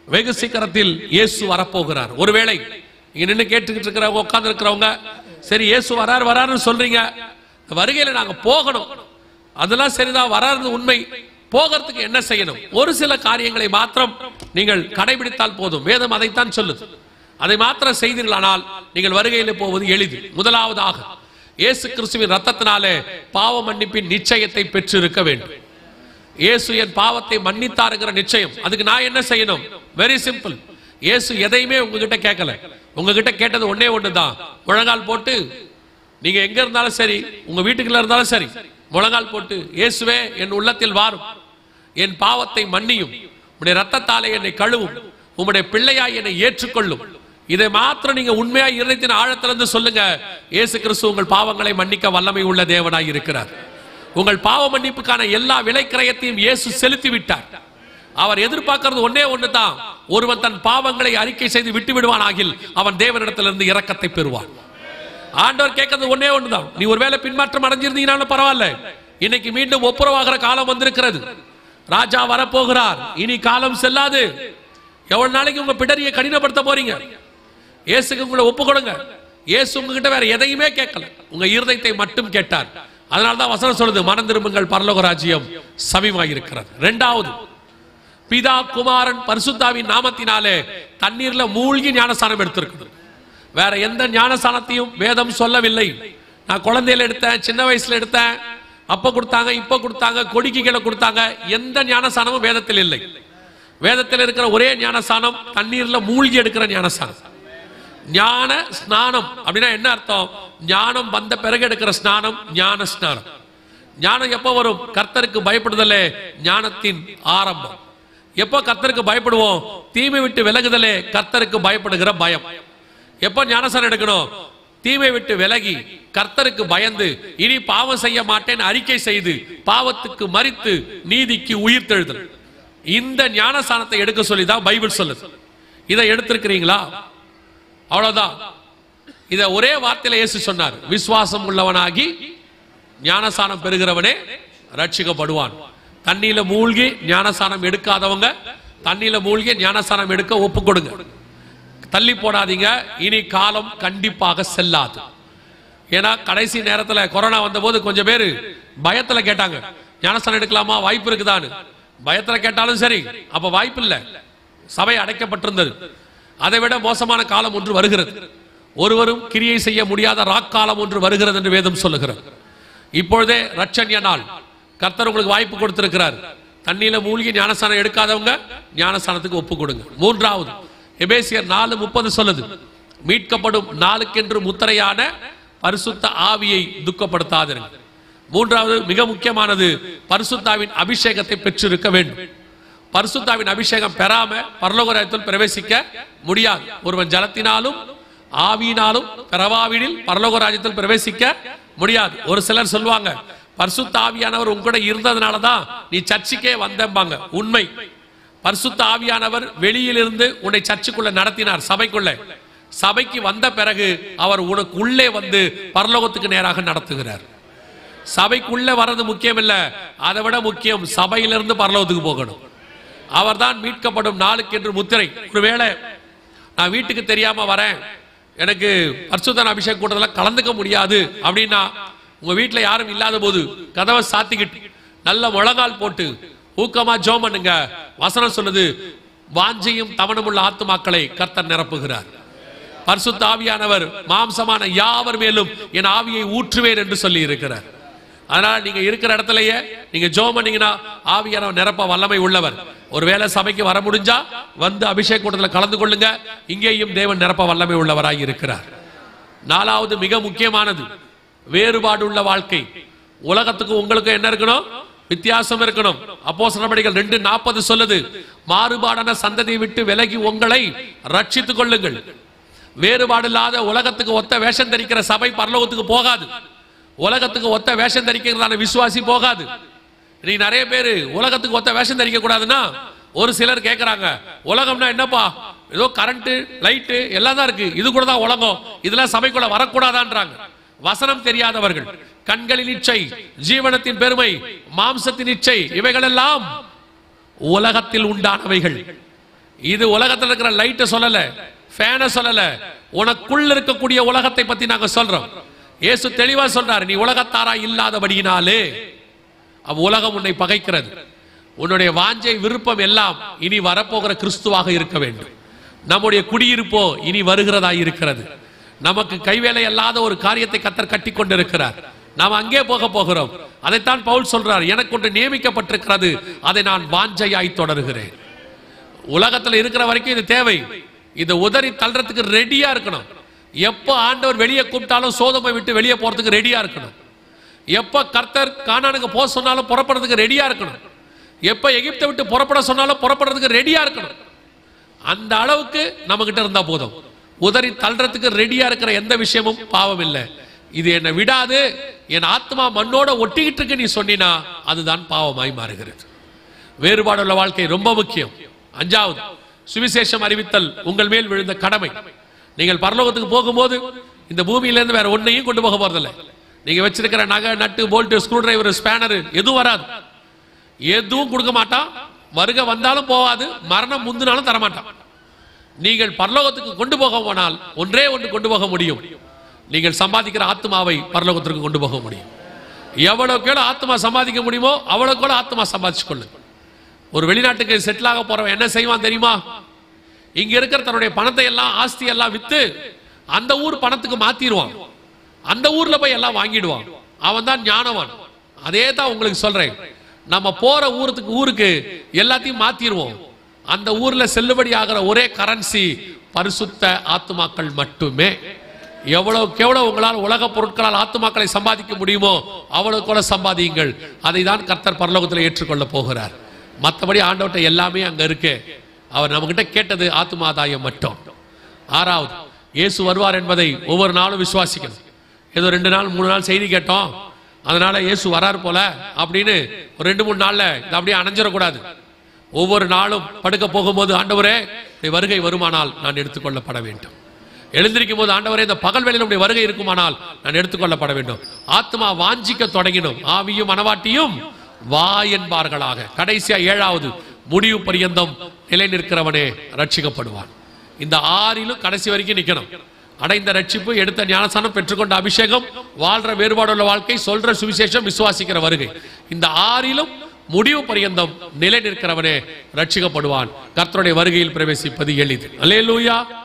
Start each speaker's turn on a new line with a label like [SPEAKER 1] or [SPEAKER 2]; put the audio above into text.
[SPEAKER 1] வெகு சீக்கிரத்தில் இயேசு வரப்போகிறார் ஒருவேளை இங்க நின்று கேட்டுக்கிட்டு இருக்கிறவங்க உட்கார்ந்து இருக்கிறவங்க சரி இயேசு வரார் வராருன்னு சொல்றீங்க இந்த வருகையில நாங்க போகணும் அதெல்லாம் சரிதான் வராது உண்மை போகிறதுக்கு என்ன செய்யணும் ஒரு சில காரியங்களை மாத்திரம் நீங்கள் கடைபிடித்தால் போதும் வேதம் அதைத்தான் சொல்லுது அதை மாத்திரம் செய்தீர்களானால் நீங்கள் வருகையில் போவது எளிது முதலாவதாக இயேசு கிறிஸ்துவின் ரத்தத்தினாலே பாவ மன்னிப்பின் நிச்சயத்தை பெற்றிருக்க வேண்டும் இயேசு என் பாவத்தை மன்னித்தாருங்கிற நிச்சயம் அதுக்கு நான் என்ன செய்யணும் வெரி சிம்பிள் இயேசு எதையுமே உங்ககிட்ட கேட்கல உங்ககிட்ட கேட்டது ஒண்ணே ஒண்ணுதான் முழங்கால் போட்டு நீங்க எங்க இருந்தாலும் சரி உங்க வீட்டுக்குள்ள இருந்தாலும் சரி முழங்கால் போட்டு இயேசுவே என் உள்ளத்தில் வாரும் என் பாவத்தை மன்னியும் உம்முடைய ரத்தத்தாலே என்னை கழுவும் உம்முடைய பிள்ளையாய் என்னை ஏற்றுக்கொள்ளும் இதை மாத்திரம் நீங்க உண்மையா இருதயத்தின் ஆழத்திலிருந்து சொல்லுங்க இயேசு கிறிஸ்து உங்கள் பாவங்களை மன்னிக்க வல்லமை உள்ள தேவனாய் இருக்கிறார் உங்கள் பாவ மன்னிப்புக்கான எல்லா விலைக்கிரயத்தையும் இயேசு செலுத்தி விட்டார் அவர் எதிர்பார்க்கிறது ஒன்னே ஒண்ணுதான் ஒருவன் தன் பாவங்களை அறிக்கை செய்து விட்டு விடுவானாகில் அவன் தேவனிடத்திலிருந்து இரக்கத்தை பெறுவான் ஆண்டவர் கேட்கறது ஒன்னே ஒண்ணுதான் நீ ஒருவேளை பின்மாற்றம் அடைஞ்சிருந்தீங்கனாலும் பரவாயில்ல இன்னைக்கு மீண்டும் ஒப்புரவாகிற காலம் வந்திருக்கிறது ராஜா வரப்போகிறார் இனி காலம் செல்லாது எவ்வளவு நாளைக்கு உங்க பிடரியை கடினப்படுத்த போறீங்க இயேசுக்கு உங்களை ஒப்பு கொடுங்க இயேசு உங்ககிட்ட வேற எதையுமே கேட்கல உங்க இருதயத்தை மட்டும் கேட்டார் அதனால தான் வசனம் சொல்லுது மனம் திரும்புங்கள் பரலோக ராஜ்யம் சமீபமாயிருக்கிறது ரெண்டாவது பிதா குமாரன் பரிசுத்தாவின் நாமத்தினாலே தண்ணீர்ல மூழ்கி ஞானஸ்தானம் எடுத்திருக்கணும் வேற எந்த ஞானஸ்தானத்தையும் வேதம் சொல்லவில்லை நான் குழந்தையில எடுத்தேன் சின்ன வயசுல எடுத்தேன் அப்ப கொடுத்தாங்க இப்ப கொடுத்தாங்க கொடிக்கு கீழே கொடுத்தாங்க எந்த ஞானஸ்தானமும் வேதத்தில் இல்லை வேதத்தில் இருக்கிற ஒரே ஞானஸ்தானம் தண்ணீர்ல மூழ்கி எடுக்கிற ஞானஸ்தானம் ஞான ஸ்நானம் அப்படின்னா என்ன அர்த்தம் ஞானம் வந்த பிறகு எடுக்கிற ஸ்நானம் ஞான ஸ்நானம் ஞானம் எப்போ வரும் கர்த்தருக்கு பயப்படுதலே ஞானத்தின் ஆரம்பம் எப்போ கர்த்தருக்கு பயப்படுவோம் தீமை விட்டு விலகுதலே கர்த்தருக்கு பயப்படுகிற பயம் எப்போ ஞானஸ்நானம் எடுக்கணும் தீமை விட்டு விலகி கர்த்தருக்கு பயந்து இனி பாவம் செய்ய மாட்டேன் அறிக்கை செய்து பாவத்துக்கு மறித்து நீதிக்கு உயிர் தெழுதல் இந்த ஞானஸ்தானத்தை எடுக்க சொல்லி தான் பைபிள் சொல்லுது இதை எடுத்திருக்கிறீங்களா அவ்வளவுதான் இத ஒரே வார்த்தையில இயேசு சொன்னார் விசுவாசம் உள்ளவனாகி ஞானசானம் பெறுகிறவனே ரட்சிக்கப்படுவான் தண்ணியில மூழ்கி ஞானசானம் எடுக்காதவங்க தண்ணியில மூழ்கி ஞானசானம் எடுக்க ஒப்பு கொடுங்க தள்ளி போடாதீங்க இனி காலம் கண்டிப்பாக செல்லாது ஏன்னா கடைசி நேரத்துல கொரோனா வந்தபோது கொஞ்சம் பேர் பயத்துல கேட்டாங்க ஞானஸ்தானம் எடுக்கலாமா வாய்ப்பு இருக்குதான்னு பயத்துல கேட்டாலும் சரி அப்ப வாய்ப்பு இல்ல சபை அடைக்கப்பட்டிருந்தது அதை விட மோசமான காலம் ஒன்று வருகிறது ஒருவரும் கிரியை செய்ய முடியாத ராக்காலம் ஒன்று வருகிறது என்று வேதம் சொல்லுகிறது இப்பொழுதே ரட்சண்ய நாள் கர்த்தர் உங்களுக்கு வாய்ப்பு கொடுத்திருக்கிறார் தண்ணியில மூழ்கி ஞானஸ்தானம் எடுக்காதவங்க ஞானஸ்தானத்துக்கு ஒப்பு கொடுங்க மூன்றாவது எபேசியர் நாலு முப்பது சொல்லுது மீட்கப்படும் நாளுக்கென்று முத்திரையான பரிசுத்த ஆவியை துக்கப்படுத்தாதிருங்க மூன்றாவது மிக முக்கியமானது பரிசுத்தாவின் அபிஷேகத்தை பெற்றிருக்க வேண்டும் பரிசுத்தாவின் அபிஷேகம் பெறாம பரலோக ராஜ்யத்தில் பிரவேசிக்க முடியாது ஒருவன் ஜலத்தினாலும் ஆவியினாலும் பிறவாவிடில் பரலோக ராஜ்யத்தில் பிரவேசிக்க முடியாது ஒரு சிலர் சொல்லுவாங்க பரிசுத்த ஆவியானவர் உங்கூட இருந்ததுனால தான் நீ சர்ச்சுக்கே வந்தம்பாங்க உண்மை பரிசுத்த ஆவியானவர் வெளியிலிருந்து உன்னை சர்ச்சுக்குள்ள நடத்தினார் சபைக்குள்ள சபைக்கு வந்த பிறகு அவர் உனக்கு உள்ளே வந்து பரலோகத்துக்கு நேராக நடத்துகிறார் சபைக்குள்ள வர்றது முக்கியம் இல்ல அதை விட முக்கியம் சபையிலிருந்து பரலோகத்துக்கு போகணும் அவர்தான் மீட்கப்படும் நாளுக்கென்று முத்திரை ஒருவேளை நான் வீட்டுக்கு தெரியாம வரேன் எனக்கு பரிசுத்தன அபிஷேக கூட்டத்துல கலந்துக்க முடியாது அப்படின்னா உங்க வீட்டுல யாரும் இல்லாத போது கதவை சாத்திக்கிட்டு நல்ல முழங்கால் போட்டு ஊக்கமா ஜோம் பண்ணுங்க வசனம் சொல்லுது வாஞ்சையும் தவணமுள்ள ஆத்துமாக்களை கர்த்தர் நிரப்புகிறார் பரிசுத்த ஆவியானவர் மாம்சமான யாவர் மேலும் என் ஆவியை ஊற்றுவேன் என்று சொல்லி இருக்கிறார் அதனால நீங்க இருக்கிற இடத்துலயே நீங்க ஜோம் பண்ணீங்கன்னா ஆவியானவர் நிரப்ப வல்லமை உள்ளவர் ஒருவேளை சபைக்கு வர முடிஞ்சா வந்து அபிஷேக கூட்டத்துல கலந்து கொள்ளுங்க இங்கேயும் தேவன் நிரப்ப வல்லமை உள்ளவராய் இருக்கிறார் நாலாவது மிக முக்கியமானது வேறுபாடு உள்ள வாழ்க்கை உலகத்துக்கு உங்களுக்கு என்ன இருக்கணும் வித்தியாசம் இருக்கணும் அப்போ நடவடிக்கைகள் ரெண்டு நாற்பது சொல்லுது மாறுபாடான சந்ததியை விட்டு விலகி உங்களை ரட்சித்துக் கொள்ளுங்கள் வேறுபாடு இல்லாத உலகத்துக்கு ஒத்த வேஷம் தரிக்கிற சபை பரலோகத்துக்கு போகாது உலகத்துக்கு ஒத்த வேஷம் தரிக்கிறதான விசுவாசி போகாது நீ நிறைய பேர் உலகத்துக்கு ஒத்த வேஷம் தரிக்க கூடாதுன்னா ஒரு சிலர் கேட்கறாங்க உலகம்னா என்னப்பா ஏதோ கரண்ட் லைட்டு எல்லாம் தான் இருக்கு இது கூட தான் உலகம் இதெல்லாம் சபைக்குள்ள வரக்கூடாதான்றாங்க வசனம் தெரியாதவர்கள் கண்களின் இச்சை ஜீவனத்தின் பெருமை மாம்சத்தின் இச்சை இவைகள் எல்லாம் உலகத்தில் உண்டானவைகள் இது உலகத்துல இருக்கிற லைட்டை சொல்லல ஃபேனை சொல்லல உனக்குள்ள இருக்கக்கூடிய உலகத்தை பத்தி நாங்க சொல்றோம் இயேசு தெளிவா சொல்றாரு நீ உலகத்தாரா இல்லாதபடியினாலே அவ் உலகம் உன்னை பகைக்கிறது உன்னுடைய வாஞ்சை விருப்பம் எல்லாம் இனி வரப்போகிற கிறிஸ்துவாக இருக்க வேண்டும் நம்முடைய குடியிருப்போ இனி வருகிறதா இருக்கிறது நமக்கு கைவேலை அல்லாத ஒரு காரியத்தை கத்தர் கட்டி கொண்டிருக்கிறார் நாம் அங்கே போக போகிறோம் அதைத்தான் பவுல் சொல்றார் எனக்கு ஒன்று நியமிக்கப்பட்டிருக்கிறது அதை நான் வாஞ்சையாய் தொடருகிறேன் உலகத்துல இருக்கிற வரைக்கும் இது தேவை இதை உதறி தள்ளுறதுக்கு ரெடியா இருக்கணும் எப்போ ஆண்டவர் வெளியே கூப்பிட்டாலும் சோதமை விட்டு வெளியே போறதுக்கு ரெடியா இருக்கணும் எப்ப கர்த்தர் கானானுக்கு போக சொன்னாலும் புறப்படுறதுக்கு ரெடியா இருக்கணும் எப்ப எகிப்தை விட்டு புறப்பட சொன்னாலும் புறப்படுறதுக்கு ரெடியா இருக்கணும் அந்த அளவுக்கு நம்ம கிட்ட இருந்தா போதும் உதறி தள்ளுறதுக்கு ரெடியா இருக்கிற எந்த விஷயமும் பாவம் இல்லை இது என்னை விடாது என் ஆத்மா மண்ணோட ஒட்டிக்கிட்டு இருக்கு நீ சொன்னினா அதுதான் பாவமாய் மாறுகிறது வேறுபாடுள்ள வாழ்க்கை ரொம்ப முக்கியம் அஞ்சாவது சுவிசேஷம் அறிவித்தல் உங்கள் மேல் விழுந்த கடமை நீங்கள் பரலோகத்துக்கு போகும்போது இந்த பூமியிலேருந்து வேற ஒன்னையும் கொண்டு போக போறதில்லை நீங்க வச்சிருக்கிற நகை நட்டு போல்ட் ஸ்க்ரூ டிரைவர் ஸ்பேனர் எதுவும் வராது எதுவும் கொடுக்க மாட்டான் வருக வந்தாலும் போகாது மரணம் முந்தினாலும் தரமாட்டான் நீங்கள் பரலோகத்துக்கு கொண்டு போக போனால் ஒன்றே ஒன்று கொண்டு போக முடியும் நீங்கள் சம்பாதிக்கிற ஆத்மாவை பரலோகத்திற்கு கொண்டு போக முடியும் எவ்வளவுக்கு எவ்வளவு ஆத்மா சம்பாதிக்க முடியுமோ அவ்வளவுக்கு எவ்வளவு ஆத்மா சம்பாதிச்சு கொள்ளு ஒரு வெளிநாட்டுக்கு செட்டில் ஆக போறவன் என்ன செய்வான் தெரியுமா இங்க இருக்கிற தன்னுடைய பணத்தை எல்லாம் ஆஸ்தி எல்லாம் வித்து அந்த ஊர் பணத்துக்கு மாத்திடுவான் அந்த ஊர்ல போய் எல்லாம் வாங்கிடுவான் அவன் தான் ஞானவான் அதே தான் உங்களுக்கு சொல்றேன் நம்ம போற ஊருக்கு ஊருக்கு எல்லாத்தையும் மாத்திடுவோம் அந்த ஊர்ல செல்லுபடி ஆகிற ஒரே கரன்சி பரிசுத்த ஆத்துமாக்கள் மட்டுமே எவ்வளவுக்கு எவ்வளவு உங்களால் உலக பொருட்களால் ஆத்துமாக்களை சம்பாதிக்க முடியுமோ அவ்வளவு கூட சம்பாதியுங்கள் அதை தான் கர்த்தர் பரலோகத்தில் ஏற்றுக்கொள்ள போகிறார் மற்றபடி ஆண்டவர்கிட்ட எல்லாமே அங்க இருக்கு அவர் நம்மகிட்ட கேட்டது ஆத்துமாதாயம் மட்டும் ஆறாவது இயேசு வருவார் என்பதை ஒவ்வொரு நாளும் விசுவாசிக்கணும் ஏதோ ரெண்டு நாள் மூணு நாள் செய்தி கேட்டோம் அதனால இயேசு வரார் போல அப்படின்னு ஒரு ரெண்டு மூணு நாள்ல இது அப்படியே அணைஞ்சிடக்கூடாது ஒவ்வொரு நாளும் படுக்க போகும்போது ஆண்டவரே உடைய வருகை வருமானால் நான் எடுத்துக்கொள்ளப்பட வேண்டும் எழுந்திருக்கும் போது ஆண்டவரே இந்த பகல் வேளையில் உடைய வருகை இருக்குமானால் நான் எடுத்துக்கொள்ளப்பட வேண்டும் ஆத்மா வாஞ்சிக்க தொடங்கினோம் ஆவியும் மனவாட்டியும் வா என்பார்களாக கடைசியா ஏழாவது முடிவு பரியந்தம் நிலை நிற்கிறவனே ரட்சிக்கப்படுவான் இந்த ஆறிலும் கடைசி வரைக்கும் நிக்கணும் அடைந்த ரட்சிப்பு எடுத்த ஞானசானம் பெற்றுக்கொண்ட அபிஷேகம் வாழ்ற வேறுபாடுள்ள வாழ்க்கை சொல்ற சுவிசேஷம் விசுவாசிக்கிற வருகை இந்த ஆறிலும் முடிவு பரியந்தம் நிலை நிற்கிறவனே ரட்சிக்கப்படுவான் கர்த்தருடைய வருகையில் பிரவேசிப்பது எளிது அல்லேலூயா